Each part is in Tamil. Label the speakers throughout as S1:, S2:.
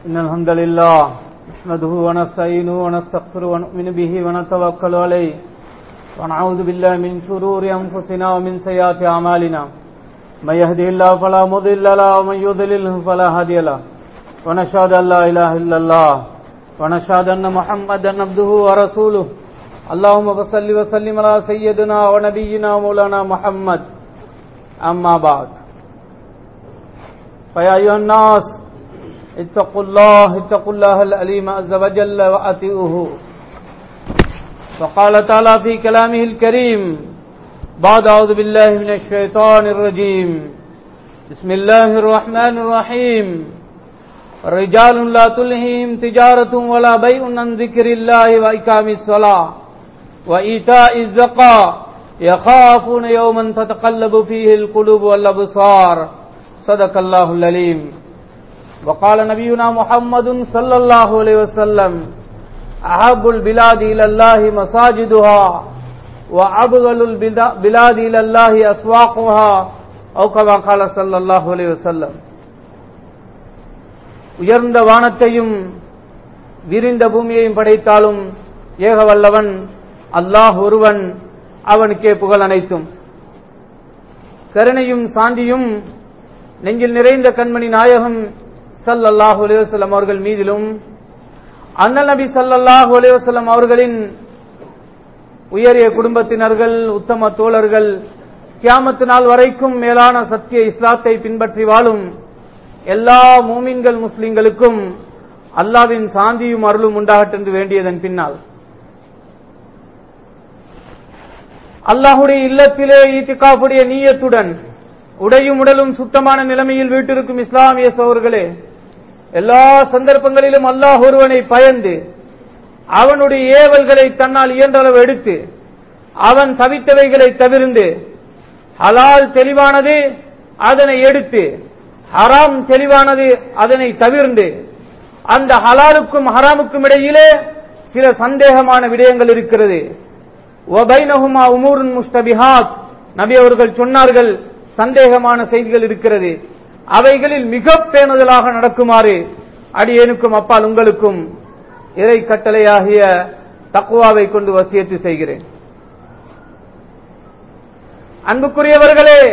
S1: إن الحمد لله نحمده ونستعينه ونستغفره ونؤمن به ونتوكل عليه ونعوذ بالله من شرور أنفسنا ومن سيئات أعمالنا من يهده الله فلا مضل له ومن يضلله فلا هادي له ونشهد أن لا إله إلا الله ونشهد أن محمدا عبده ورسوله اللهم صل وسلم على سيدنا ونبينا ومولانا محمد أما بعد فيا أيها الناس اتقوا الله اتقوا الله الأليم عز وجل وأتئوه وقال تعالى في كلامه الكريم بعد أعوذ بالله من الشيطان الرجيم بسم الله الرحمن الرحيم رجال لا تلهيهم تجارة ولا بيع عن ذكر الله وإقام الصلاة وإيتاء الزكاة يخافون يوما تتقلب فيه القلوب والأبصار صدق الله العليم وقال نبينا محمد صلى الله عليه وسلم أحب البلاد إلى الله مساجدها وأبغل البلاد إلى الله أسواقها أو كما قال صلى الله عليه وسلم உயர்ந்த வானத்தையும் விரிந்த பூமியையும் படைத்தாலும் ஏக வல்லவன் அல்லாஹ் ஒருவன் அவனுக்கே புகழ் அனைத்தும் கருணையும் சாந்தியும் நெஞ்சில் நிறைந்த கண்மணி நாயகம் சல்லல்லாஹு அலைவசல்லம் அவர்கள் மீதிலும் அண்ணல் நபி சல்லல்லாஹு அலைவசல்லம் அவர்களின் உயரிய குடும்பத்தினர்கள் உத்தம தோழர்கள் கியாமத்து நாள் வரைக்கும் மேலான சத்திய இஸ்லாத்தை பின்பற்றி வாழும் எல்லா மூமின்கள் முஸ்லிம்களுக்கும் அல்லாவின் சாந்தியும் அருளும் உண்டாகட்டென்று வேண்டியதன் பின்னால் அல்லாஹுடைய இல்லத்திலே ஈத்திகாப்புடைய நீயத்துடன் உடையும் உடலும் சுத்தமான நிலைமையில் வீட்டிருக்கும் இஸ்லாமிய சோர்களே எல்லா சந்தர்ப்பங்களிலும் அல்லாஹ் ஒருவனை பயந்து அவனுடைய ஏவல்களை தன்னால் இயன்றளவு எடுத்து அவன் தவித்தவைகளை தவிர்ந்து ஹலால் தெளிவானது அதனை எடுத்து ஹராம் தெளிவானது அதனை தவிர்ந்து அந்த ஹலாலுக்கும் ஹராமுக்கும் இடையிலே சில சந்தேகமான விடயங்கள் இருக்கிறது ஒபைனஹுமா உமூருன் முஸ்தபிஹாத் நபி அவர்கள் சொன்னார்கள் சந்தேகமான செய்திகள் இருக்கிறது அவைகளில் மிக பேணுதலாக நடக்குமாறு அடியேனுக்கும் அப்பால் உங்களுக்கும் இறை கட்டளையாகிய தக்குவாவை கொண்டு வசியத்து செய்கிறேன் அன்புக்குரியவர்களே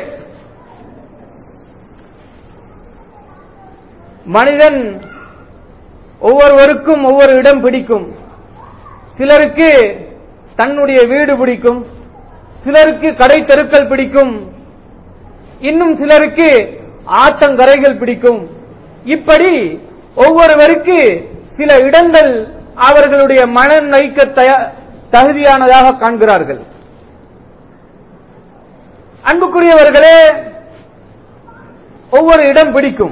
S1: மனிதன் ஒவ்வொருவருக்கும் ஒவ்வொரு இடம் பிடிக்கும் சிலருக்கு தன்னுடைய வீடு பிடிக்கும் சிலருக்கு கடை தெருக்கள் பிடிக்கும் இன்னும் சிலருக்கு ஆத்தங்கரைகள் பிடிக்கும் இப்படி ஒவ்வொருவருக்கு சில இடங்கள் அவர்களுடைய மன நைக்க தகுதியானதாக காண்கிறார்கள் அன்புக்குரியவர்களே ஒவ்வொரு இடம் பிடிக்கும்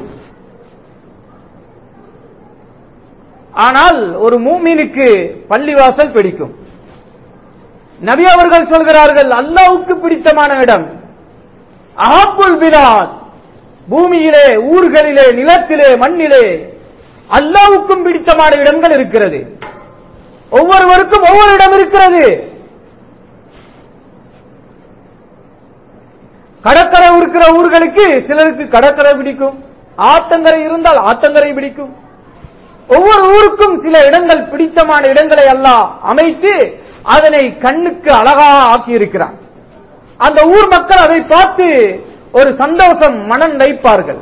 S1: ஆனால் ஒரு மூமீனுக்கு பள்ளிவாசல் பிடிக்கும் நபி அவர்கள் சொல்கிறார்கள் அல்லாவுக்கு பிடித்தமான இடம் அஹாப்புல் பிலாத் பூமியிலே ஊர்களிலே நிலத்திலே மண்ணிலே அல்லாவுக்கும் பிடித்தமான இடங்கள் இருக்கிறது ஒவ்வொருவருக்கும் ஒவ்வொரு இடம் இருக்கிறது கடற்கரை இருக்கிற ஊர்களுக்கு சிலருக்கு கடற்கரை பிடிக்கும் ஆத்தங்கரை இருந்தால் ஆத்தங்கரை பிடிக்கும் ஒவ்வொரு ஊருக்கும் சில இடங்கள் பிடித்தமான இடங்களை எல்லாம் அமைத்து அதனை கண்ணுக்கு அழகாக ஆக்கியிருக்கிறான் அந்த ஊர் மக்கள் அதை பார்த்து ஒரு சந்தோஷம் மனம் வைப்பார்கள்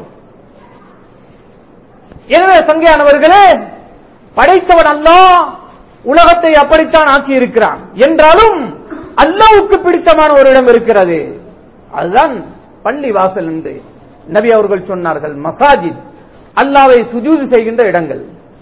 S1: எனவே சங்கையானவர்களே படைத்தவன் அல்லா உலகத்தை அப்படித்தான் ஆக்கி இருக்கிறான் என்றாலும் அல்லாவுக்கு பிடித்தமான ஒரு இடம் இருக்கிறது அதுதான் பள்ளி வாசல் என்று நபி அவர்கள் சொன்னார்கள் மசாஜித் அல்லாவை சுஜூது செய்கின்ற இடங்கள்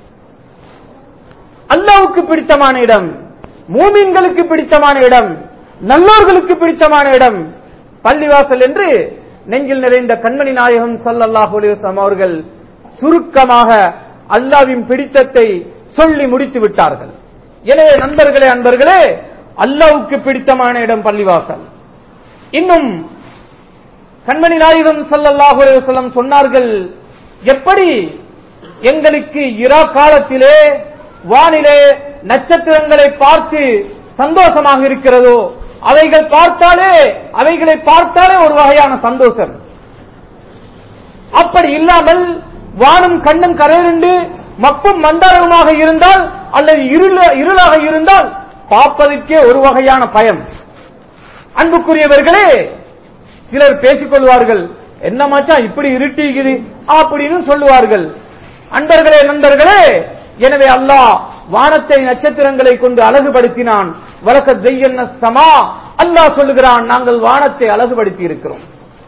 S1: அல்லாவுக்கு பிடித்தமான இடம் மூமின்களுக்கு பிடித்தமான இடம் நல்லோர்களுக்கு பிடித்தமான இடம் பள்ளிவாசல் என்று நெஞ்சில் நிறைந்த கண்மணி நாயகம் சல்லல்லாஹு அலிவசம் அவர்கள் சுருக்கமாக அல்லாவின் பிடித்தத்தை சொல்லி முடித்து விட்டார்கள் எனவே நண்பர்களே அன்பர்களே அல்லாவுக்கு பிடித்தமான இடம் பள்ளிவாசல் இன்னும் கண்மணி நாயகம் சல்லல்லாஹு அலிவசல்லம் சொன்னார்கள் எப்படி எங்களுக்கு இரா காலத்திலே வானிலே நட்சத்திரங்களை பார்த்து சந்தோஷமாக இருக்கிறதோ அவைகள் பார்த்தாலே அவைகளை பார்த்தாலே ஒரு வகையான சந்தோஷம் அப்படி இல்லாமல் வானம் கண்ணும் கரையிருந்து மப்பும் மந்தாரமாக இருந்தால் அல்லது இருள இருளாக இருந்தால் பார்ப்பதற்கே ஒரு வகையான பயம் அன்புக்குரியவர்களே சிலர் பேசிக் கொள்வார்கள் என்ன மச்சான் இப்படி இருட்டிக்குது அப்படின்னு சொல்லுவார்கள் அன்பர்களே நண்பர்களே எனவே அல்லாஹ் வானத்தை நட்சத்திரங்களை கொண்டு அழகுபடுத்தினான் வழக்க செய்யன்ன சமா அல்லாஹ் சொல்லுகிறான் நாங்கள் வானத்தை அழகுபடுத்தி இருக்கிறோம்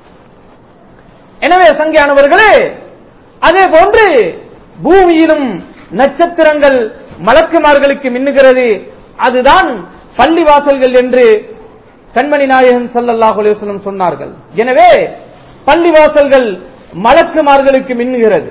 S1: எனவே சங்கியானவர்களே அதே போன்று பூமியிலும் நட்சத்திரங்கள் மலக்குமார்களுக்கு மின்னுகிறது அதுதான் பள்ளிவாசல்கள் என்று கண்மணி நாயகன் ஸல்லல்லாஹு அலைஹி வஸல்லம் சொன்னார்கள் எனவே பள்ளிவாசல்கள் மலக்குமார்களுக்கு மின்னுகிறது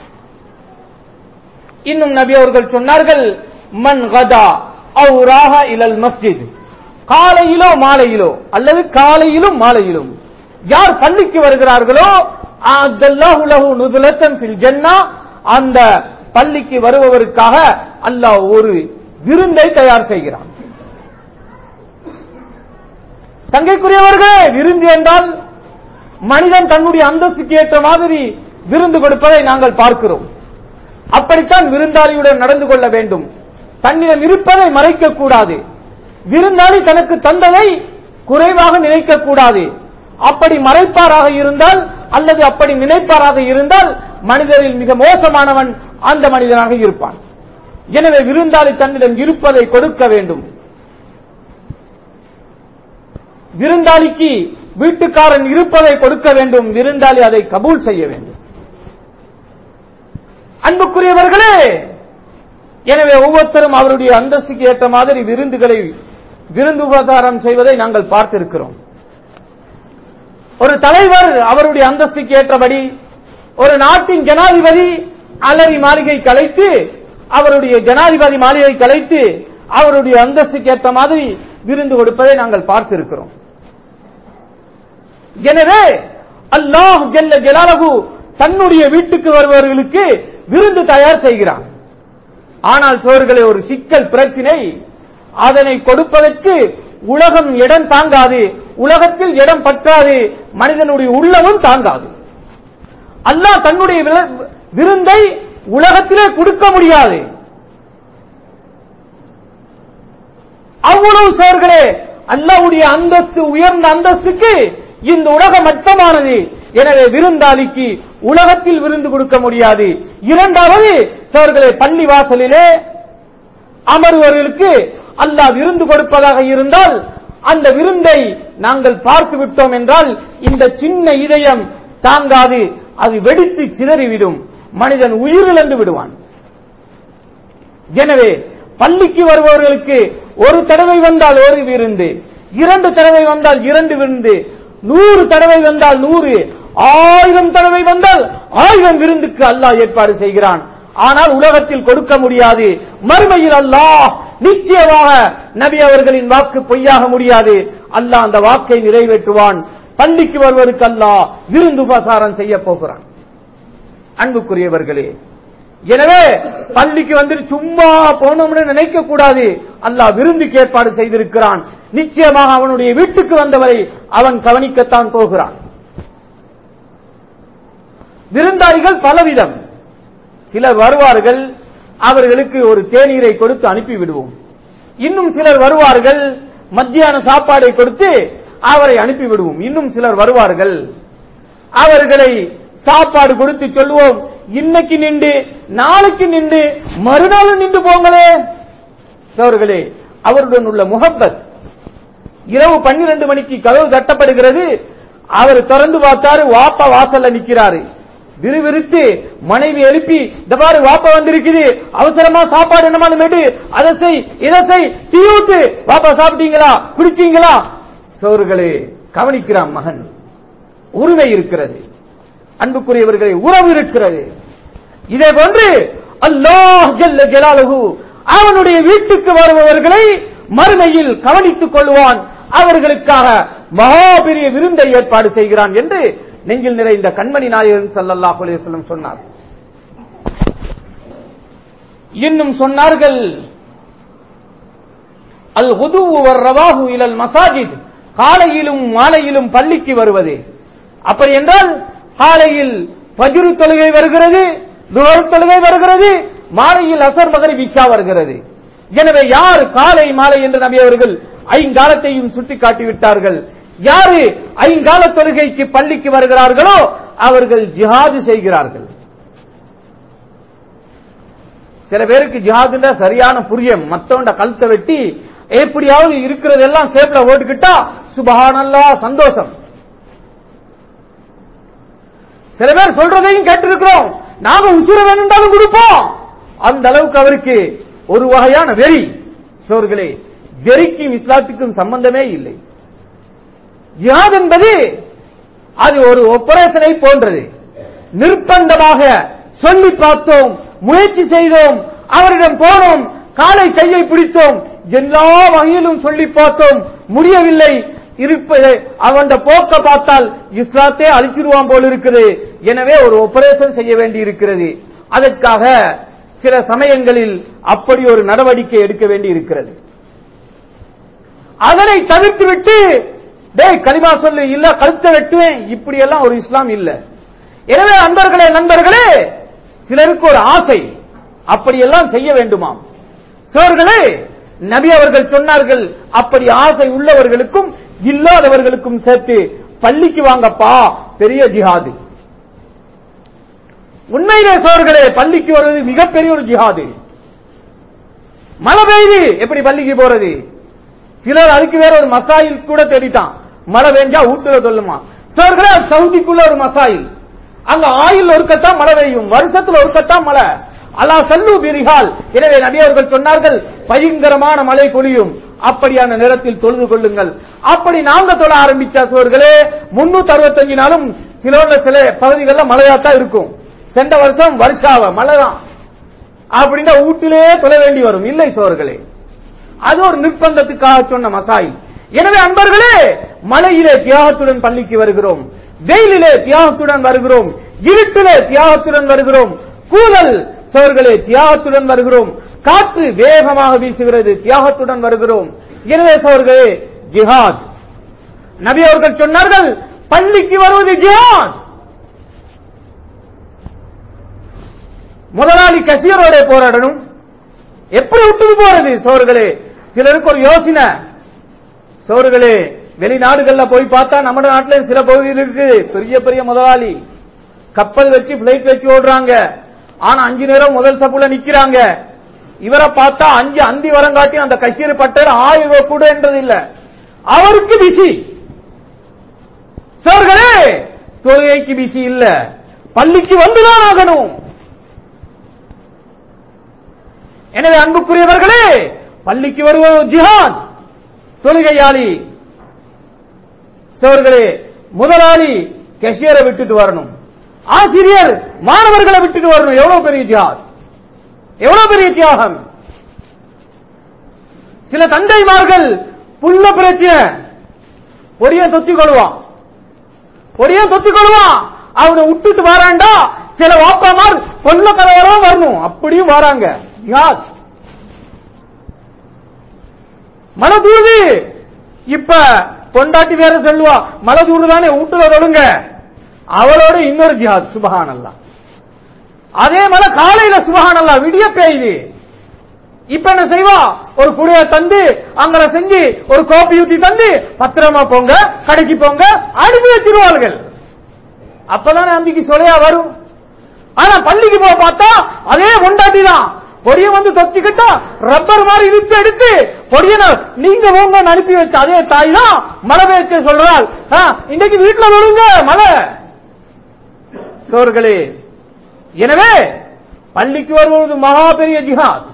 S1: இன்னும் நபி அவர்கள் சொன்னார்கள் மன் கதா அவு ராஹா இலல் மஸ்ஜித் காலையிலோ மாலையிலோ அல்லது காலையிலும் மாலையிலும் யார் பள்ளிக்கு வருகிறார்களோ அத்தல்லாஹு லஹு நுதுலத்தன் ஃபில் ஜன்னா அந்த பள்ளிக்கு வருபவருக்காக அல்லாஹ் ஒரு விருந்தை தயார் செய்கிறான் சங்கைக்குரியவர்களே விருந்து என்றால் மனிதன் தன்னுடைய அந்தஸ்துக்கு ஏற்ற மாதிரி விருந்து கொடுப்பதை நாங்கள் பார்க்கிறோம் அப்படித்தான் விருந்தாளியுடன் நடந்து கொள்ள வேண்டும் தன்னிடம் இருப்பதை மறைக்க கூடாது விருந்தாளி தனக்கு தந்ததை குறைவாக நினைக்க கூடாது அப்படி மறைப்பாராக இருந்தால் அல்லது அப்படி நினைப்பாராக இருந்தால் மனிதரில் மிக மோசமானவன் அந்த மனிதனாக இருப்பான் எனவே விருந்தாளி தன்னிடம் இருப்பதை கொடுக்க வேண்டும் விருந்தாளிக்கு வீட்டுக்காரன் இருப்பதை கொடுக்க வேண்டும் விருந்தாளி அதை கபூல் செய்ய வேண்டும் அன்புக்குரியவர்களே எனவே ஒவ்வொருத்தரும் அவருடைய அந்தஸ்துக்கு ஏற்ற மாதிரி விருந்துகளை விருந்து உபசாரம் செய்வதை நாங்கள் பார்த்திருக்கிறோம் ஒரு தலைவர் அவருடைய அந்தஸ்துக்கு ஏற்றபடி ஒரு நாட்டின் ஜனாதிபதி அலரி மாளிகை கலைத்து அவருடைய ஜனாதிபதி மாளிகை கலைத்து அவருடைய அந்தஸ்துக்கு ஏற்ற மாதிரி விருந்து கொடுப்பதை நாங்கள் பார்த்திருக்கிறோம் எனவே அல்லாஹ் ஜல்ல ஜலாலகு தன்னுடைய வீட்டுக்கு வருபவர்களுக்கு விருந்து தயார் செய்கிறான் ஆனால் சோர்களே ஒரு சிக்கல் பிரச்சினை அதனை கொடுப்பதற்கு உலகம் இடம் தாங்காது உலகத்தில் இடம் பற்றாது மனிதனுடைய உள்ளமும் தாங்காது அல்லாஹ் தன்னுடைய வில- விருந்தை உலகத்திலே கொடுக்க முடியாது அவ்வளவு சோர்களே அல்லாஹ்வுடைய அந்தஸ்து உயர்ந்த அந்தஸ்துக்கு இந்த உலகம் மட்டமானது எனவே விருந்தாளிக்கு உலகத்தில் விருந்து கொடுக்க முடியாது இரண்டாவது சோர்களே பள்ளி வாசலிலே அமர்வர்களுக்கு அல்லாஹ் விருந்து கொடுப்பதாக இருந்தால் அந்த விருந்தை நாங்கள் பார்த்து விட்டோம் என்றால் இந்த சின்ன இதயம் தாங்காது அது வெடித்து சிதறிவிடும் மனிதன் உயிரிழந்து விடுவான் எனவே பள்ளிக்கு வருபவர்களுக்கு ஒரு தடவை வந்தால் ஒரு விருந்து இரண்டு தடவை வந்தால் இரண்டு விருந்து நூறு தடவை வந்தால் நூறு ஆயிரம் தடவை வந்தால் ஆயிரம் விருந்துக்கு அல்லாஹ் ஏற்பாடு செய்கிறான் ஆனால் உலகத்தில் கொடுக்க முடியாது மறுமையில் அல்லாஹ் நிச்சயமாக நபி அவர்களின் வாக்கு பொய்யாக முடியாது அல்லாஹ் அந்த வாக்கை நிறைவேற்றுவான் பள்ளிக்கு வருவதற்கு அல்லாஹ் விருந்து உபசாரம் செய்ய போகிறான் அன்புக்குரியவர்களே எனவே பள்ளிக்கு வந்துட்டு சும்மா போனோம்னு நினைக்க கூடாது அல்லாஹ் விருந்துக்கு ஏற்பாடு செய்திருக்கிறான் நிச்சயமாக அவனுடைய வீட்டுக்கு வந்தவரை அவன் கவனிக்கத்தான் போகிறான் விருந்தாளிகள் பலவிதம் சிலர் வருவார்கள் அவர்களுக்கு ஒரு தேநீரை கொடுத்து அனுப்பி விடுவோம் இன்னும் சிலர் வருவார்கள் மத்தியான சாப்பாடை கொடுத்து அவரை அனுப்பி விடுவோம் இன்னும் சிலர் வருவார்கள் அவர்களை சாப்பாடு கொடுத்து சொல்லுவோம் இன்னைக்கு நின்று நாளைக்கு நின்று மறுநாள் நின்று போங்களே சோர்களே அவருடன் உள்ள முகப்பத் இரவு பன்னிரண்டு மணிக்கு கதவு தட்டப்படுகிறது அவர் திறந்து பார்த்தாரு வாப்பா வாசல்ல நிக்கிறாரு விறுவிறுத்து மனைவி எழுப்பி இந்த பாரு வாப்பா வந்திருக்குது அவசரமா சாப்பாடு என்னமானுமேட்டு அதை செய் இதை செய் டீ ஊத்து வாப்பா சாப்பிட்டீங்களா குடிச்சீங்களா சோர்களே கவனிக்கிறான் மகன் உரிமை இருக்கிறது அன்புக்குரியவர்களை உறவு இருக்கிறது இதே போன்று அல்லாஹ் ஜல்ல ஜலாலுஹு அவனுடைய வீட்டுக்கு வருபவர்களை மறுமையில் கவனித்துக் கொள்வான் அவர்களுக்காக மகா பெரிய விருந்தை ஏற்பாடு செய்கிறான் என்று நெஞ்சில் நிறைந்த கண்மணி நாயகன் ஸல்லல்லாஹு அலைஹி வஸல்லம் சொன்னார் இன்னும் சொன்னார்கள் அல் ஹுது ரவாஹு இலல் மசாஜித் காலையிலும் மாலையிலும் பள்ளிக்கு வருவது அப்படி என்றால் காலையில் பஜ்ரு தொழுகை வருகிறது துஹர் தொழுகை வருகிறது மாலையில் அசர் மகரி விஷா வருகிறது எனவே யார் காலை மாலை என்று நபி அவர்கள் ஐங்காலத்தையும் சுட்டி காட்டிவிட்டார்கள் யாரு ஐங்கால தொழுகைக்கு பள்ளிக்கு வருகிறார்களோ அவர்கள் ஜிஹாது செய்கிறார்கள் சில பேருக்கு ஜிஹாதுன்ற சரியான புரியம் மத்தவண்ட கழுத்தை வெட்டி எப்படியாவது இருக்கிறதெல்லாம் சேப்ல ஓட்டுக்கிட்டா சுபஹானல்லா சந்தோஷம் சில பேர் சொல்றதையும் கேட்டிருக்கிறோம் நாங்க உசுர வேணும்னாலும் கொடுப்போம் அந்த அளவுக்கு அவருக்கு ஒரு வகையான வெறி சோர்களே வெறிக்கும் இஸ்லாத்துக்கும் சம்பந்தமே இல்லை ஜிஹாத் என்பது அது ஒரு ஆபரேஷனை போன்றது நிர்பந்தமாக சொல்லி பார்த்தோம் முயற்சி செய்தோம் அவரிடம் போனோம் காலை கையை பிடித்தோம் எல்லா வகையிலும் சொல்லி பார்த்தோம் முடியவில்லை இருப்பது அவன் போக்க பார்த்தால் இஸ்லாத்தே அழிச்சிருவான் போல் இருக்குது எனவே ஒரு ஆபரேஷன் செய்ய வேண்டி இருக்கிறது அதற்காக சில சமயங்களில் அப்படி ஒரு நடவடிக்கை எடுக்க வேண்டி இருக்கிறது அதனை தவிர்த்து விட்டு டேய் கலிமா சொல்லு இல்ல கழுத்தை வெட்டுவேன் இப்படி எல்லாம் ஒரு இஸ்லாம் இல்ல எனவே அன்பர்களே நண்பர்களே சிலருக்கு ஒரு ஆசை அப்படியெல்லாம் செய்ய வேண்டுமாம் சோர்களே நபி அவர்கள் சொன்னார்கள் அப்படி ஆசை உள்ளவர்களுக்கும் இல்லாதவர்களுக்கும் சேர்த்து பள்ளிக்கு வாங்கப்பா பெரிய ஜிஹாது உண்மையிலே சோர்களே பள்ளிக்கு வருவது மிகப்பெரிய ஒரு ஜிஹாது மழை பெய்யுது எப்படி பள்ளிக்கு போறது சிலர் அதுக்கு வேற ஒரு மசாயில் கூட தேடிட்டான் மழை பெஞ்சா ஊட்டுல சொல்லுமா சோர்களே சவுதிக்குள்ள ஒரு மசாயில் அங்க ஆயில் ஒருக்கத்தான் மழை பெய்யும் வருஷத்துல ஒருக்கத்தான் மழை அல்லாஹ் சல்லு பிரிகால் எனவே நபி அவர்கள் சொன்னார்கள் பயங்கரமான மழை பொழியும் அப்படியான நேரத்தில் தொழுது கொள்ளுங்கள் அப்படி நாங்க தொழ ஆரம்பிச்சா சோர்களே முன்னூத்தி அறுபத்தஞ்சு நாளும் சிலோட சில பகுதிகளில் மழையாத்தான் இருக்கும் சென்ற வருஷம் வருஷாவ மழைதான் அப்படின்னா வீட்டிலே தொழ வேண்டி வரும் இல்லை சோர்களே அது ஒரு நிர்பந்தத்துக்காக சொன்ன மசாய் எனவே அன்பர்களே மலையிலே தியாகத்துடன் பள்ளிக்கு வருகிறோம் வெயிலிலே தியாகத்துடன் வருகிறோம் இருட்டிலே தியாகத்துடன் வருகிறோம் கூதல் சோர்களே தியாகத்துடன் வருகிறோம் காற்று வேகமாக வீசுகிறது தியாகத்துடன் வருகிறோம் எனவே சோர்களே ஜிஹாத் நபி அவர்கள் சொன்னார்கள் பள்ளிக்கு வருவது ஜிஹாத் முதலாளி கசியரோட போராடணும் எப்படி விட்டு போறது சோர்களே சிலருக்கு ஒரு யோசனை சோர்களே வெளிநாடுகள்ல போய் பார்த்தா நம்ம நாட்டில சில பகுதியில் இருக்கு பெரிய பெரிய முதலாளி கப்பல் வச்சு பிளைட் வச்சு ஓடுறாங்க ஆனா அஞ்சு நேரம் முதல் சப்புல நிக்கிறாங்க இவரை பார்த்தா அஞ்சு அந்தி வரம் காட்டி அந்த கஷீர் பட்டர் ஆயிரம் ரூபாய் கூட என்றது இல்ல அவருக்கு பிசி சோர்களே தொழுகைக்கு பிசி இல்ல பள்ளிக்கு வந்துதான் ஆகணும் எனவே அன்புக்குரியவர்களே பள்ளிக்கு வருவது ஜிஹாத் தொழுகையாளி சோர்களே முதலாளி கஷியரை விட்டுட்டு வரணும் ஆசிரியர் மாணவர்களை விட்டுட்டு வரணும் எவ்வளவு பெரிய ஜிஹாத் எவ்வளவு பெரிய தியாகம் சில தந்தைமார்கள் புள்ள பிரச்சனை பொடிய தொத்திக் கொள்வான் பொடிய தொத்திக் கொள்வான் அவனை விட்டுட்டு வராண்டா சில வாப்பாமார் கொல்ல கலவரம் வரணும் அப்படியும் வராங்க ஜிஹாத் மழை தூது இப்ப பொண்டாட்டி வேற சொல்லுவா மழை தூடு தானே வீட்டுல தொழுங்க அவளோட இன்னொரு ஜிஹாத் சுபஹான் அல்லா அதே மழை காலையில சுபஹான் அல்லா விடிய பெய்யுது இப்ப என்ன செய்வா ஒரு குடைய தந்து அங்கன செஞ்சு ஒரு கோப்பி ஊத்தி தந்து பத்திரமா போங்க கடைக்கு போங்க அனுப்பி வச்சிருவார்கள் அப்பதானே அம்பிக்கு சொலையா வரும் ஆனா பள்ளிக்கு போக பார்த்தா அதே பொண்டாட்டி தான் பொடிய வந்து தொத்திக்கிட்டா ரப்பர் மாதிரி இழுத்து எடுத்து பொடியன நீங்க போங்க அனுப்பி வச்ச அதே தாய் தான் மழை பெய்ய சொல்றாள் ஆ, இன்னைக்கு வீட்டுல விழுங்க மழை சோர்களே எனவே பள்ளிக்கு வருவது மகா பெரிய ஜிஹாத்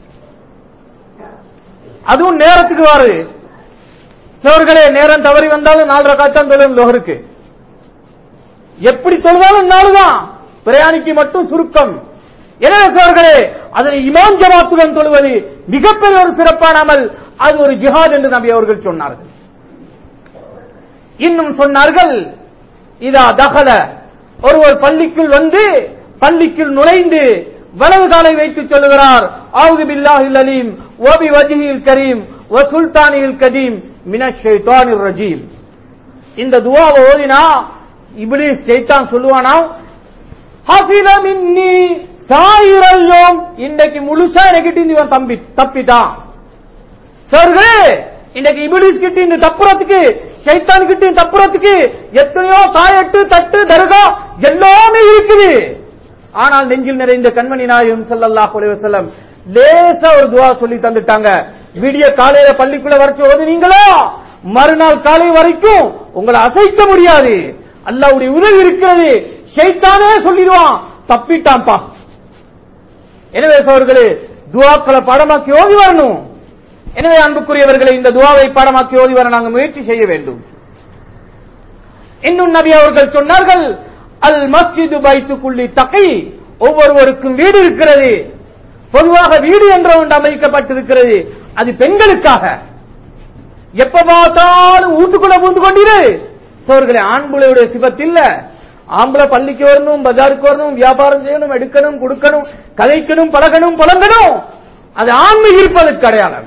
S1: அதுவும் நேரத்துக்கு வாரு சோர்களே நேரம் தவறி வந்தாலும் நாலரை காய்ச்சான் தொழும் லோகருக்கு எப்படி தொழுதாலும் நாலுதான் பிரயாணிக்கு மட்டும் சுருக்கம் எனவே சோர்களே அதனை இமாம் ஜமாத்துடன் தொழுவது மிகப்பெரிய ஒரு சிறப்பான அமல் அது ஒரு ஜிஹாத் என்று நபி அவர்கள் சொன்னார்கள் இன்னும் சொன்னார்கள் இதா தகல ஒருவர் பள்ளிக்குள் வந்து பள்ளிக்குள் நுழைந்து வலது காலை வைத்து சொல்லுகிறார் ஆவுது பில்லாஹில் அலீம் ஓபி வஜிஹில் கரீம் வ சுல்தானில் கதீம் மினஷ் ஷைத்தானிர் ரஜீம் இந்த துவாவை ஓதினா இப்ளீஸ் ஷைத்தான் சொல்லுவானா ஹஃபில மின்னி சாயிரம் இன்னைக்கு முழுசா எனக்கிட்ட இவன் தம்பி தப்பிட்டான் சர்களே இன்னைக்கு இபிலிஸ் கிட்ட இந்த தப்புறத்துக்கு சைத்தான் கிட்ட தப்புறத்துக்கு எத்தனையோ தாயட்டு தட்டு தர்கா எல்லாமே இருக்குது ஆனால் நெஞ்சில் நிறைந்த கண்மணி நாயகம் ஸல்லல்லாஹு அலைஹி வஸல்லம் லேசா ஒரு துவா சொல்லி தந்துட்டாங்க விடிய காலையில பள்ளிக்குள்ள வரைச்சு ஓதுனீங்களா மறுநாள் காலை வரைக்கும் உங்களை அசைக்க முடியாது அல்லாஹ்வுடைய உதவி இருக்கிறது ஷைத்தானே சொல்லிடுவான் தப்பிட்டான்ப்பா எனவே சோர்களே துவாக்களை பாடமாக்கி ஓதி வரணும் எனவே அன்புக்குரியவர்களை இந்த துவாவை பாடமாக்கி ஓதி வர நாங்கள் முயற்சி செய்ய வேண்டும் இன்னும் நபி அவர்கள் சொன்னார்கள் அல் மஸ்ஜிது பைத்துக்குள்ளி தகை ஒவ்வொருவருக்கும் வீடு இருக்கிறது பொதுவாக வீடு என்ற ஒன்று அமைக்கப்பட்டிருக்கிறது அது பெண்களுக்காக எப்ப பார்த்தாலும் வீட்டுக்குள்ள பூந்து கொண்டிரு சோர்களே ஆண்புலையுடைய சிபத்து இல்ல ஆம்பளை பள்ளிக்கு வரணும் பஜாருக்கு வரணும் வியாபாரம் செய்யணும் எடுக்கணும் கொடுக்கணும் கதைக்கணும் பழகணும் புலங்கணும் அது ஆண்மை இருப்பதற்கு அடையாளம்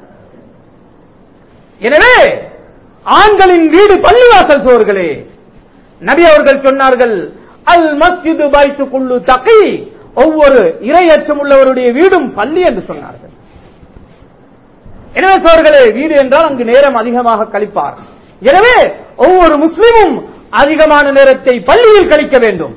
S1: எனவே ஆண்களின் வீடு பள்ளிவாசல் சோர்களே நபி அவர்கள் சொன்னார்கள் அல் மஸ்ஜிது பைத்து குள்ளு தகை ஒவ்வொரு இரையச்சம் உள்ளவருடைய வீடும் பள்ளி என்று சொன்னார்கள் எனவே சோர்களே வீடு என்றால் அங்கு நேரம் அதிகமாக கழிப்பார் எனவே ஒவ்வொரு முஸ்லிமும் அதிகமான நேரத்தை பள்ளியில் கழிக்க வேண்டும்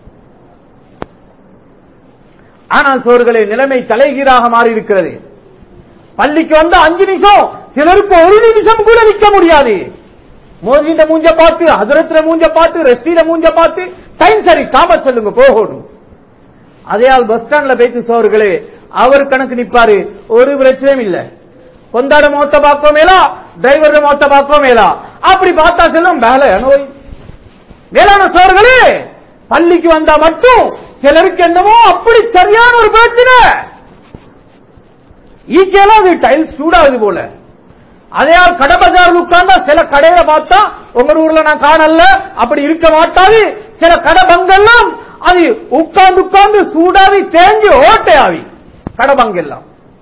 S1: ஆனால் சோர்களே நிலைமை தலைகீழாக மாறி இருக்கிறது பள்ளிக்கு வந்த அஞ்சு நிமிஷம் சிலருக்கு ஒரு நிமிஷம் கூட நிக்க முடியாது மோதின மூஞ்ச பார்த்து ஹதரத்துல மூஞ்ச பார்த்து ரெஸ்டில மூஞ்ச பார்த்து டைம் சரி காம சொல்லுங்க போகணும் அதையால் பஸ் ஸ்டாண்ட்ல போயிட்டு சோர்களே அவர் கணக்கு நிப்பாரு ஒரு பிரச்சனையும் இல்ல கொண்டாட மோத்த பார்க்கோ மேலா டிரைவர் மோத்த பார்க்கோ மேலா அப்படி பார்த்தா செல்லும் வேலை நோய் மேலான சோர்களே பள்ளிக்கு வந்தா மட்டும் சிலருக்கு என்னமோ அப்படி சரியான ஒரு பிரச்சனை ஈச்செல்லாம் அது டைல்ஸ் சூடாகுது போல அதையால் கடை பஜார்ல உட்கார்ந்தா சில கடையில பார்த்தா உங்க ஊர்ல நான் காணல அப்படி இருக்க மாட்டாது சில கடை பங்கெல்லாம் அது உட்கார்ந்து உட்கார்ந்து சூடாவி தேஞ்சு ஓட்டையாவி கடை பங்கெல்லாம்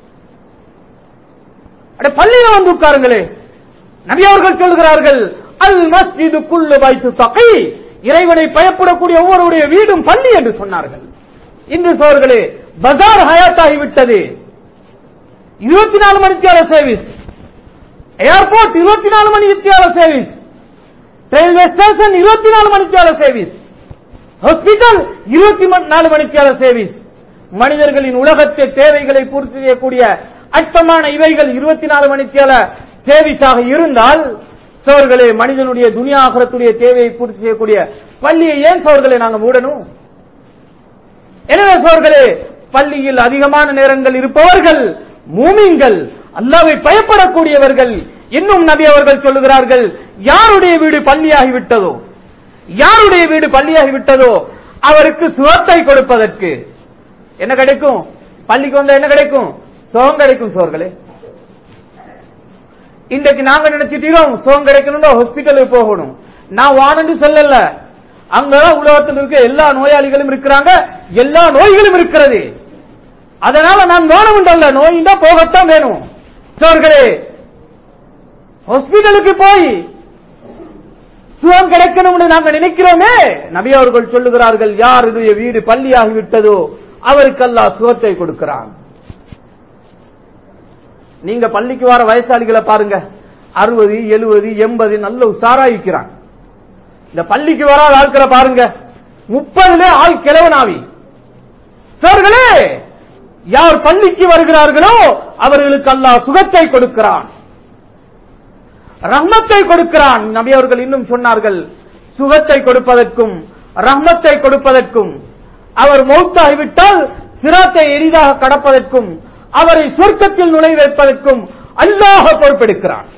S1: அட பள்ளியில வந்து உட்காருங்களே நபி அவர்கள் சொல்கிறார்கள் அல் மஸ்ஜிது குல்லு வைத்து தகை இறைவனை பயப்படக்கூடிய ஒவ்வொருடைய வீடும் பள்ளி என்று சொன்னார்கள் இன்று சோர்களே பஜார் ஹயாத்தாகி விட்டது இருபத்தி நாலு மணித்தியால சர்வீஸ் ஏர்போர்ட் இருபத்தி நாலு மணித்தியால சர்வீஸ் ரயில்வே ஸ்டேஷன் இருபத்தி நாலு மணித்தியால சர்வீஸ் ஹாஸ்பிட்டல் இருபத்தி நாலு மணித்தியால சர்வீஸ் மனிதர்களின் உலகத்தை தேவைகளை பூர்த்தி செய்யக்கூடிய அற்பமான இவைகள் இருபத்தி நாலு மணித்தியால சேவிஸாக இருந்தால் சோர்களே மனிதனுடைய துனியாகரத்துடைய தேவையை பூர்த்தி செய்யக்கூடிய பள்ளியை ஏன் சோர்களே நாங்க மூடணும் எனவே சோர்களே பள்ளியில் அதிகமான நேரங்கள் இருப்பவர்கள் மூமின்கள் அல்லாவை பயப்படக்கூடியவர்கள் இன்னும் நபி அவர்கள் சொல்லுகிறார்கள் யாருடைய வீடு பள்ளியாகி விட்டதோ யாருடைய வீடு பள்ளியாகி விட்டதோ அவருக்கு சுகத்தை கொடுப்பதற்கு என்ன கிடைக்கும் பள்ளிக்கு வந்தா என்ன கிடைக்கும் சுகம் கிடைக்கும் சோர்களே இன்றைக்கு நாங்க நினைச்சிட்டோம் சுகம் கிடைக்கணும்னா ஹாஸ்பிட்டலுக்கு போகணும் நான் வானன்னு சொல்லல அங்கதான் உலகத்தில் இருக்க எல்லா நோயாளிகளும் இருக்கிறாங்க எல்லா நோய்களும் இருக்கிறது அதனால நான் வேணும்ன்றல்ல நோய் தான் போகத்தான் வேணும் சோர்களே ஹாஸ்பிட்டலுக்கு போய் சுகம் கிடைக்கணும்னு நாங்க நினைக்கிறோமே நபி அவர்கள் சொல்லுகிறார்கள் யாருடைய வீடு பள்ளியாகி விட்டதோ அவருக்கெல்லாம் சுகத்தை கொடுக்கிறான் நீங்க பள்ளிக்கு வர வயசாளிகளை பாருங்க அறுபது எழுபது எண்பது நல்ல உஷாராயிக்கிறாங்க இந்த பள்ளிக்கு வராத ஆட்களை பாருங்க முப்பதுல ஆள் கிழவனாவி சோர்களே யார் பள்ளிக்கு வருகிறார்களோ அவர்களுக்கு அல்லாஹ் சுகத்தை கொடுக்கிறான் ரஹ்மத்தை கொடுக்கிறான் நபி அவர்கள் இன்னும் சொன்னார்கள் சுகத்தை கொடுப்பதற்கும் ரஹ்மத்தை கொடுப்பதற்கும் அவர் மௌத்தாகிவிட்டால் சிராத்தை எளிதாக கடப்பதற்கும் அவரை சொர்க்கத்தில் நுழை வைப்பதற்கும் அல்லாஹ் பொறுப்பெடுக்கிறான்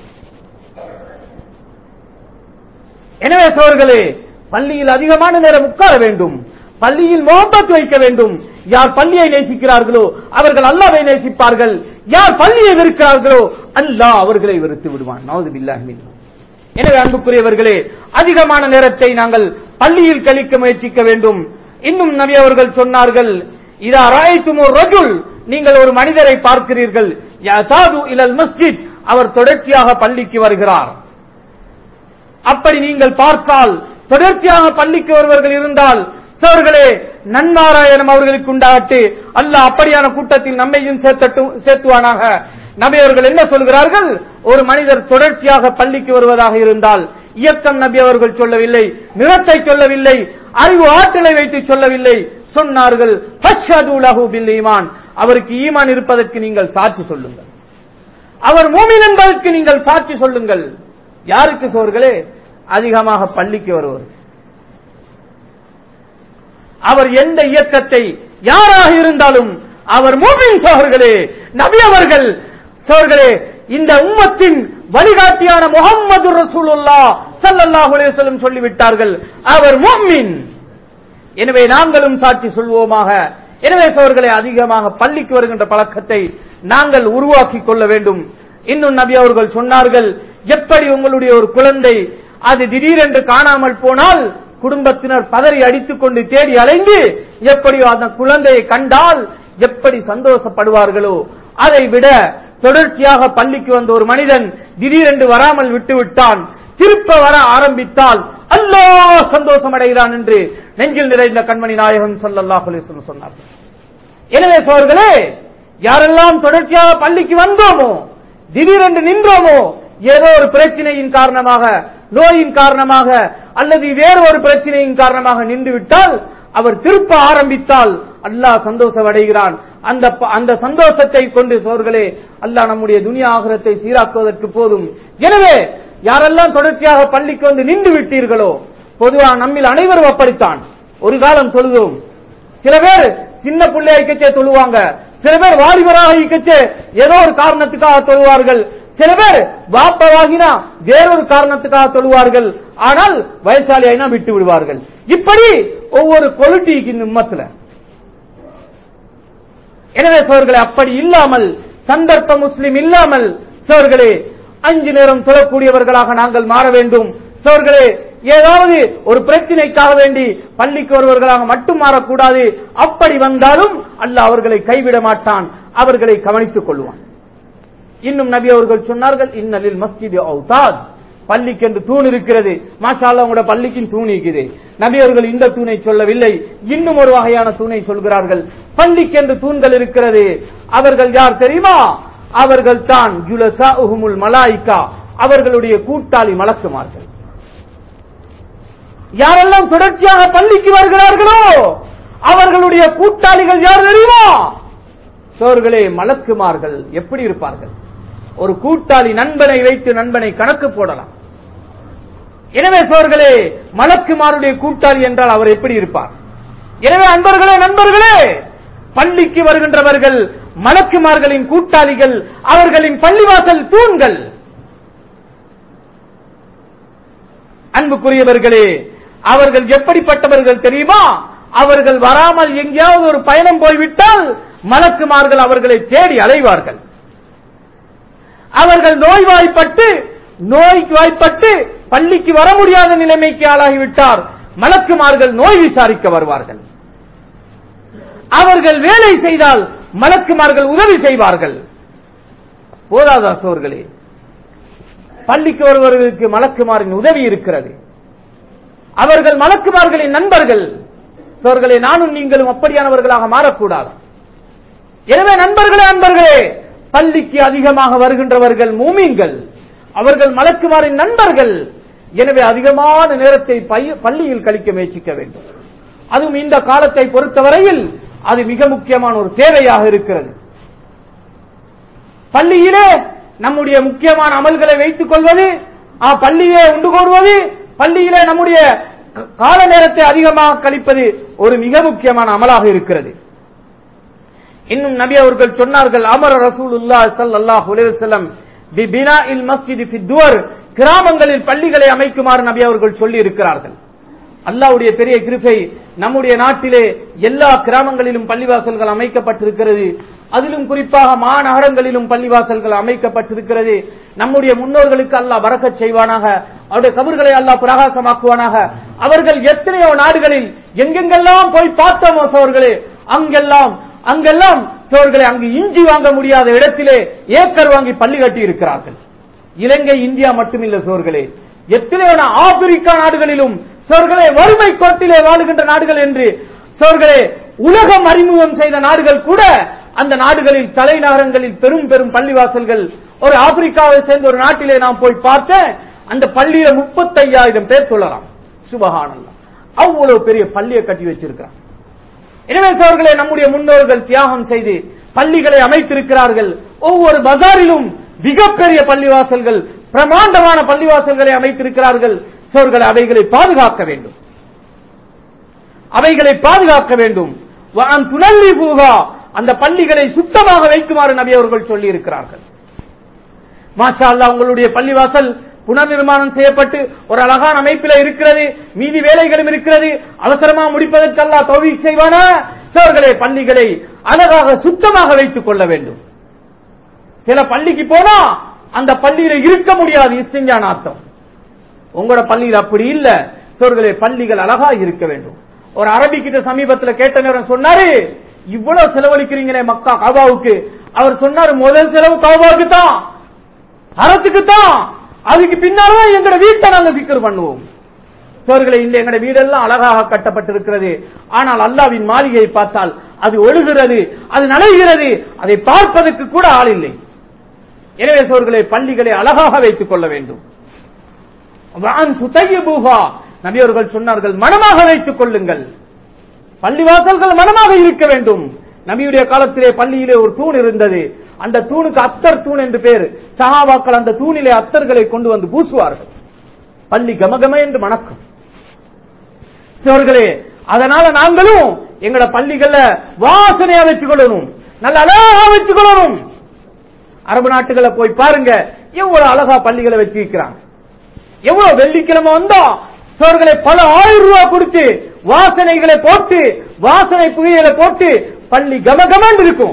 S1: எனவே சோர்களே பள்ளியில் அதிகமான நேரம் உட்கார வேண்டும் பள்ளியில் மோபத் வைக்க வேண்டும் யார் பள்ளியை நேசிக்கிறார்களோ அவர்கள் அல்லாவை நேசிப்பார்கள் யார் பள்ளியை வெறுக்கிறார்களோ அல்லாஹ் அவர்களை வெறுத்து விடுவான் நவதுபில்லாஹ் எனவே அன்புக்குரியவர்களே அதிகமான நேரத்தை நாங்கள் பள்ளியில் கழிக்க முயற்சிக்க வேண்டும் இன்னும் நபி அவர்கள் சொன்னார்கள் இதா ராய்த்துமோ ரஜுல் நீங்கள் ஒரு மனிதரை பார்க்கிறீர்கள் யதாது இலல் மஸ்ஜித் அவர் தொடர்ச்சியாக பள்ளிக்கு வருகிறார் அப்படி நீங்கள் பார்த்தால் தொடர்ச்சியாக பள்ளிக்கு வருவர்கள் இருந்தால் சோர்களே நன்மாராயணம் அவர்களுக்கு உண்டாகட்டு அல்லாஹ் அப்படியான கூட்டத்தில் நம்மையும் சேர்த்தட்டும் சேர்த்துவானாக நபி அவர்கள் என்ன சொல்கிறார்கள் ஒரு மனிதர் தொடர்ச்சியாக பள்ளிக்கு வருவதாக இருந்தால் இயக்கம் நபி அவர்கள் சொல்லவில்லை நிறத்தை சொல்லவில்லை அறிவு ஆற்றலை வைத்து சொல்லவில்லை சொன்னார்கள் ஃபஷ்ஹது லஹு பில் ஈமான் அவருக்கு ஈமான் இருப்பதற்கு நீங்கள் சாட்சி சொல்லுங்கள் அவர் மூமின் என்பதற்கு நீங்கள் சாட்சி சொல்லுங்கள் யாருக்கு சோர்களே அதிகமாக பள்ளிக்கு வருவர் அவர் எந்த இயக்கத்தை யாராக இருந்தாலும் அவர் மூமின் சோர்களே நபி அவர்கள் சோர்களே இந்த உம்மத்தின் வழிகாட்டியான முகம்மது ரசூலுல்லா ஸல்லல்லாஹு அலைஹி வஸல்லம் சொல்லிவிட்டார்கள் அவர் முஃமின் எனவே நாங்களும் சாட்சி சொல்வோமாக எனவே சோர்களே அதிகமாக பள்ளிக்கு வருகின்ற பழக்கத்தை நாங்கள் உருவாக்கி கொள்ள வேண்டும் இன்னும் நபி அவர்கள் சொன்னார்கள் எப்படி உங்களுடைய ஒரு குழந்தை அது திடீரென்று காணாமல் போனால் குடும்பத்தினர் பதறி அடித்துக் கொண்டு தேடி அலைந்து எப்படியோ அந்த குழந்தையை கண்டால் எப்படி சந்தோஷப்படுவார்களோ அதை விட தொடர்ச்சியாக பள்ளிக்கு வந்த ஒரு மனிதன் திடீரென்று வராமல் விட்டுவிட்டான் திருப்ப வர ஆரம்பித்தால் அல்லாஹ் சந்தோஷம் அடைகிறான் என்று நெஞ்சில் நிறைந்த கண்மணி நாயகம் ஸல்லல்லாஹு அலைஹி வஸல்லம் சொன்னார்கள் எனவே சோர்களே யாரெல்லாம் தொடர்ச்சியாக பள்ளிக்கு வந்தோமோ திடீரென்று நின்றோமோ ஏதோ ஒரு பிரச்சனையின் காரணமாக நோயின் காரணமாக அல்லது வேறு ஒரு பிரச்சனையின் காரணமாக நின்று விட்டால் அவர் திருப்ப ஆரம்பித்தால் அல்லாஹ் சந்தோஷம் அடைகிறான் அந்த ப- அந்த சந்தோஷத்தை கொண்டு சோர்களே அல்லாஹ் நம்முடைய துனியா ஆகிரத்தை சீராக்குவதற்கு போதும் எனவே யாரெல்லாம் தொடர்ச்சியாக பள்ளிக்கு வந்து நின்று விட்டீர்களோ பொதுவா நம்மில் அனைவரும் அப்படித்தான் ஒரு காலம் தொழுதோம் சில பேர் சின்ன பிள்ளையை கச்சே தொழுவாங்க சில பேர் வாலிபராக இக்கச்சே ஏதோ ஒரு காரணத்துக்காக தொழுவார்கள் சில பேர் வாப்பவாகினா வேறொரு காரணத்துக்காக தொழுவார்கள் ஆனால் வயசாளி ஆயினா விட்டு விடுவார்கள் இப்படி ஒவ்வொரு கொலிட்டிக்கு இந்த உம்மத்துல எனவே சோர்களே அப்படி இல்லாமல் சந்தர்ப்ப முஸ்லிம் இல்லாமல் சோர்களே அஞ்சு நேரம் தொழக்கூடியவர்களாக நாங்கள் மாற வேண்டும் சோர்களே ஏதாவது ஒரு பிரச்சனைக்காக வேண்டி பள்ளிக்கு வருவர்களாக மட்டும் மாறக்கூடாது அப்படி வந்தாலும் அல்லாஹ் அவர்களை கைவிட மாட்டான் அவர்களை கவனித்துக் கொள்வான் இன்னும் நபி அவர்கள் சொன்னார்கள் இன்னலில் மஸ்ஜித் அவுதாத் பள்ளிக்கு என்று தூண் இருக்கிறது மாஷா அல்லாஹ் உங்களோட பள்ளிக்கும் தூண் இருக்குது நபி அவர்கள் இந்த தூணை சொல்லவில்லை இன்னும் ஒரு வகையான தூணை சொல்கிறார்கள் பள்ளிக்கு என்று தூண்கள் இருக்கிறது அவர்கள் யார் தெரியுமா அவர்கள் தான் ஜுலசா உஹுமுல் மலாய்கா அவர்களுடைய கூட்டாளி மலக்குமார்கள் யாரெல்லாம் தொடர்ச்சியாக பள்ளிக்கு வருகிறார்களோ அவர்களுடைய கூட்டாளிகள் யார் தெரியுமா சோர்களே மலக்குமார்கள் எப்படி இருப்பார்கள் ஒரு கூட்டாளி நண்பனை வைத்து நண்பனை கணக்கு போடலாம் எனவே சோர்களே மலக்குமாருடைய கூட்டாளி என்றால் அவர் எப்படி இருப்பார் எனவே அன்பர்களே நண்பர்களே பள்ளிக்கு வருகின்றவர்கள் மலக்குமார்களின் கூட்டாளிகள் அவர்களின் பள்ளிவாசல் தூண்கள் அன்புக்குரியவர்களே அவர்கள் எப்படிப்பட்டவர்கள் தெரியுமா அவர்கள் வராமல் எங்கேயாவது ஒரு பயணம் போய்விட்டால் மலக்குமார்கள் அவர்களை தேடி அலைவார்கள் அவர்கள் நோய்வாய்ப்பட்டு நோய்வாய்ப்பட்டு பள்ளிக்கு வர முடியாத நிலைமைக்கு ஆளாகிவிட்டார் மலக்குமார்கள் நோய் விசாரிக்க வருவார்கள் அவர்கள் வேலை செய்தால் மலக்குமார்கள் உதவி செய்வார்கள் போதாதா சோர்களே பள்ளிக்கு வருவதற்கு மலக்குமாரின் உதவி இருக்கிறது அவர்கள் மலக்குமார்களின் நண்பர்கள் சோர்களே நானும் நீங்களும் அப்படியானவர்களாக மாறக்கூடாது எனவே நண்பர்களே அன்பர்களே பள்ளிக்கு அதிகமாக வருகின்றவர்கள் மூமீன்கள் அவர்கள் மலக்குமாரின் நண்பர்கள் எனவே அதிகமான நேரத்தை பை- பள்ளியில் கழிக்க முயற்சிக்க வேண்டும் அதுவும் இந்த காலத்தை பொறுத்தவரையில் அது மிக முக்கியமான ஒரு தேவையாக இருக்கிறது பள்ளியிலே நம்முடைய முக்கியமான அமல்களை வைத்துக் கொள்வது ஆ, பள்ளியே உண்டு கோருவது பள்ளியிலே நம்முடைய க- கால நேரத்தை அதிகமாக கழிப்பது ஒரு மிக முக்கியமான அமலாக இருக்கிறது இன்னும் நபி அவர்கள் சொன்னார்கள் அமர ரசூலுல்லாஹ் ஸல்லல்லாஹு அலைஹி வஸல்லம் பி பினாஇல் மஸ்ஜித் ஃபி துவர் கிராமங்களில் பள்ளிகளை அமைக்குமாறு நபி அவர்கள் சொல்லி இருக்கிறார்கள் அல்லாஹ்வுடைய பெரிய கிருபை நம்முடைய நாட்டிலே எல்லா கிராமங்களிலும் பள்ளிவாசல்கள் அமைக்கப்பட்டிருக்கிறது அதிலும் குறிப்பாக மாநகரங்களிலும் பள்ளிவாசல்கள் அமைக்கப்பட்டிருக்கிறது நம்முடைய முன்னோர்களுக்கு அல்லாஹ் பறக்கச் செய்வானாக அவருடைய கபர்களை அல்லாஹ் பிரகாசமாக்குவானாக அவர்கள் எத்தனையோ நாடுகளில் எங்கெங்கெல்லாம் போய் பார்த்தோமோ சோர்களே அங்கெல்லாம் அங்கெல்லாம் சோர்களே அங்கு இஞ்சி வாங்க முடியாத இடத்திலே ஏக்கர் வாங்கி பள்ளி கட்டி இருக்கிறார்கள் இலங்கை இந்தியா மட்டுமில்ல சோர்களே எத்தனையோ நா- ஆப்பிரிக்கா நாடுகளிலும் சோர்களே வறுமை கோட்டிலே வாழுகின்ற நாடுகள் என்று சோர்களே உலகம் அறிமுகம் செய்த நாடுகள் கூட அந்த நாடுகளில் தலைநகரங்களில் பெரும் பெரும் பள்ளிவாசல்கள் ஒரு ஆப்பிரிக்காவை சேர்ந்த ஒரு நாட்டிலே நாம் போய் பார்த்தேன் அந்த பள்ளியில முப்பத்தையாயிரம் பேர் தொழலாம் சுபஹானல்லா அவ்வளவு பெரிய பள்ளியை கட்டி வச்சிருக்கிறான் எனவே சோர்களே நம்முடைய முன்னோர்கள் தியாகம் செய்து பள்ளிகளை அமைத்திருக்கிறார்கள் ஒவ்வொரு பஜாரிலும் மிகப்பெரிய பள்ளிவாசல்கள் பிரமாண்டமான பள்ளிவாசல்களை அமைத்திருக்கிறார்கள் சோர்கள் அவைகளை பாதுகாக்க வேண்டும் அவைகளை பாதுகாக்க வேண்டும் வான் துணல்லி பூகா அந்த பள்ளிகளை சுத்தமாக வைக்குமாறு நபி அவர்கள் சொல்லி இருக்கிறார்கள் மாஷா அல்லாஹ் உங்களுடைய பள்ளிவாசல் புனர் நிர்மாணம் செய்யப்பட்டு ஒரு அழகான அமைப்பில் இருக்கிறது மீதி வேலைகளும் இருக்கிறது அவசரமா முடிப்பதற்கு அல்லாஹ் தௌவீக் செய்வானா சோர்களே பள்ளிகளை அழகாக சுத்தமாக வைத்துக் கொள்ள வேண்டும் சில பள்ளிக்கு போனா அந்த பள்ளியில இருக்க முடியாது இஸ்திஞ்சா நாத்தம் உங்களோட பள்ளியில் அப்படி இல்ல சோர்களே பள்ளிகள் அழகா இருக்க வேண்டும் ஒரு அரபி கிட்ட சமீபத்துல கேட்ட நேரம் சொன்னாரு இவ்வளவு செலவழிக்கிறீங்களே மக்கா கபாவுக்கு அவர் சொன்னாரு முதல் செலவு கபாவுக்கு தான் அறத்துக்கு தான் அதுக்கு பின்னால்தான் எங்கட வீட்டை நாங்க சிக்கர் பண்ணுவோம் சோர்களே இந்த எங்கட வீடெல்லாம் அழகாக கட்டப்பட்டிருக்கிறது ஆனால் அல்லாவின் மாளிகையை பார்த்தால் அது ஒழுகிறது அது நலைகிறது அதை பார்ப்பதற்கு கூட ஆள் இல்லை எனவே சோர்களே பள்ளிகளை அழகாக வைத்துக் கொள்ள வேண்டும் வான் சுதையபூகா நபியவர்கள் சொன்னார்கள் மனமாக வைத்துக் கொள்ளுங்கள் பள்ளிவாசல்கள் மனமாக இருக்க வேண்டும் நபியுடைய காலத்திலே பள்ளியிலே ஒரு தூண் இருந்தது அந்த தூணுக்கு அத்தர் தூண் என்று பேர் சஹாபாக்கள் அந்த தூணிலே அத்தர்களை கொண்டு வந்து பூசுவார்கள் பள்ளி கமகம என்று மணக்கும் சிவர்களே அதனால நாங்களும் எங்கட பள்ளிகள்ல வாசனையா வச்சுக்கொள்ளணும் நல்ல அழகா வச்சுக்கொள்ளணும் அரபு நாட்டுகளை போய் பாருங்க எவ்வளவு அழகா பள்ளிகளை வச்சிருக்கிறாங்க எவ்வளவு வெள்ளிக்கிழமை வந்தா சோர்களை பல ஆயிரம் ரூபாய் கொடுத்து வாசனைகளை போட்டு வாசனை புகைகளை போட்டு பள்ளி கமகமன்னு இருக்கும்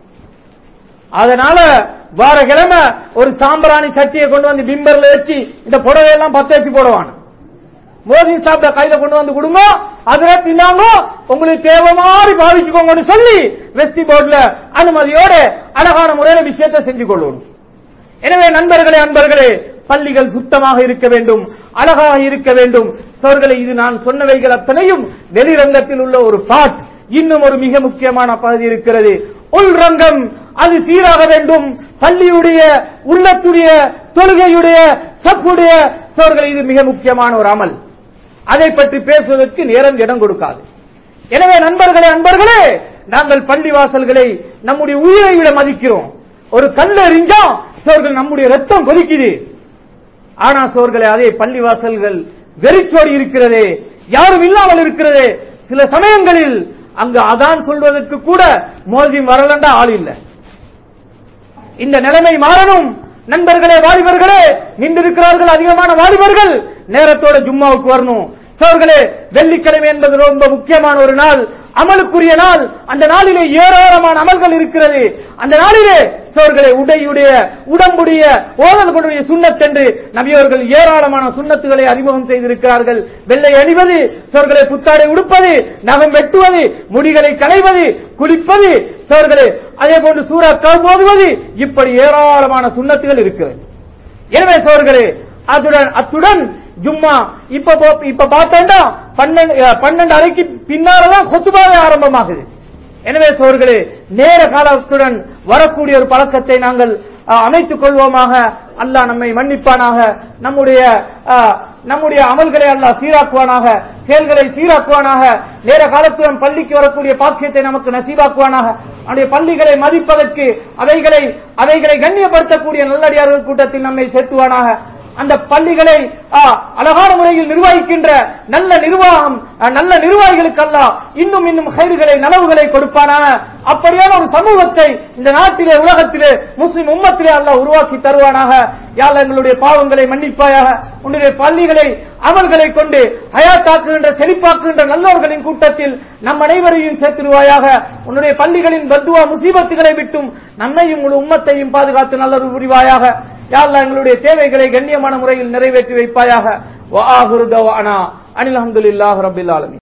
S1: அதனால வார கிழமை ஒரு சாம்பிராணி சட்டியை கொண்டு வந்து பிம்பர்ல வச்சு இந்த புடவையெல்லாம் பத்த வச்சு போடுவான் மோதி சாப்பிட்ட கையில கொண்டு வந்து கொடுங்க அதுல தின்னாங்க உங்களுக்கு தேவை மாதிரி பாவிச்சுக்கோங்கன்னு சொல்லி வெஸ்டி போர்ட்ல அனுமதியோட அழகான முறையில விஷயத்தை செஞ்சு கொள்ளணும் எனவே நண்பர்களே அன்பர்களே பள்ளிகள் சுத்தமாக இருக்க வேண்டும் அழகாக இருக்க வேண்டும் சோர்களே இது நான் சொன்னவைகள் அத்தனையும் வெளிரங்கத்தில் உள்ள ஒரு பாட் இன்னும் ஒரு மிக முக்கியமான பகுதி இருக்கிறது உள்ரங்கம் அது சீராக வேண்டும் பள்ளியுடைய உள்ளத்துடைய தொழுகையுடைய சப்புடைய சோர்கள் இது மிக முக்கியமான ஒரு அமல் அதை பற்றி பேசுவதற்கு நேரம் இடம் கொடுக்காது எனவே நண்பர்களே அன்பர்களே நாங்கள் பள்ளி வாசல்களை நம்முடைய உயிரை விட மதிக்கிறோம் ஒரு கல் எறிஞ்சா சோர்கள் நம்முடைய ரத்தம் கொதிக்குது ஆனா சோர்களே அதே பள்ளி வாசல்கள் வெறிச்சோடி இருக்கிறதே யாரும் இல்லாமல் இருக்கிறதே சில சமயங்களில் அங்கு அதான் சொல்வதற்கு கூட மோதி வரலண்டா ஆள் இல்லை இந்த நிலைமை மாறணும் நண்பர்களே வாலிபர்களே நின்றிருக்கிறார்கள் அதிகமான வாலிபர்கள் நேரத்தோட ஜும்மாவுக்கு வரணும் சோர்களே வெள்ளிக்கிழமை என்பது ரொம்ப முக்கியமான ஒரு நாள் அமலுக்குரிய நாள் அந்த நாளிலே ஏராளமான அமல்கள் இருக்கிறது அந்த நாளிலே சோர்களே உடையுடைய உடம்புடைய ஓதல்களுடைய சுண்ணத்தென்று நபியவர்கள் ஏராளமான சுண்ணத்துகளை அறிமுகம் செய்திருக்கிறார்கள் வெள்ளை அணிவது சோர்களே புத்தாடை உடுப்பது நகம் வெட்டுவது முடிகளை களைவது குளிப்பது சோர்களே அதே போன்று சூறா போதுவது இப்படி ஏராளமான சுண்ணத்துகள் இருக்கிறது எனவே சோர்களே அதுடன் அத்துடன் ஜும்மா இப்ப போ- இப்ப பார்த்தேன்டா பன்னெண்டு அஹ், பன்னெண்டு அறைக்கு பின்னாலதான் கொத்துபாவே ஆரம்பமாகுது எனவே சோர்களே நேர காலத்துடன் வரக்கூடிய ஒரு பழக்கத்தை நாங்கள் அஹ், அமைத்துக் கொள்வோமாக அல்லாஹ் நம்மை மன்னிப்பானாக நம்முடைய அஹ், நம்முடைய அமல்களை அல்லாஹ் சீராக்குவானாக செயல்களை சீராக்குவானாக நேர காலத்துடன் பள்ளிக்கு வரக்கூடிய பாக்கியத்தை நமக்கு நசீபாக்குவானாக அவனுடைய பள்ளிகளை மதிப்பதற்கு அவைகளை அவைகளை கண்ணியப்படுத்தக்கூடிய நல்லடியார்கள் கூட்டத்தில் நம்மை சேர்த்துவானாக அந்த பள்ளிகளை ஆ, அழகான முறையில் நிர்வகிக்கின்ற நல்ல நிர்வாகம் ஆ, நல்ல நிர்வாகிகளுக்கு அல்ல இன்னும் இன்னும் கயிறுகளை நலவுகளை கொடுப்பானாக அப்படியான ஒரு சமூகத்தை இந்த நாட்டிலே உலகத்திலே முஸ்லிம் உம்மத்திலே அல்லாஹ் உருவாக்கி தருவானாக யாழ் எங்களுடைய பாவங்களை மன்னிப்பாயாக உன்னுடைய பள்ளிகளை அமல்களை கொண்டு ஹயாத்தாக்குகின்ற செழிப்பாக்குகின்ற நல்லோர்களின் கூட்டத்தில் நம் அனைவரையும் சேர்த்திருவாயாக உன்னுடைய பள்ளிகளின் பத்துவா முசீபத்துகளை விட்டும் நம்மையும் முழு உம்மத்தையும் பாதுகாத்து நல்லது புரிவாயாக யாழ்லா எங்களுடைய தேவைகளை கண்ணியமான முறையில் நிறைவேற்றி வைப்பாயாக வஆஹிரு தவானா அனில் அல்ஹம்துலில்லாஹி ரப்பில் ஆலமீன்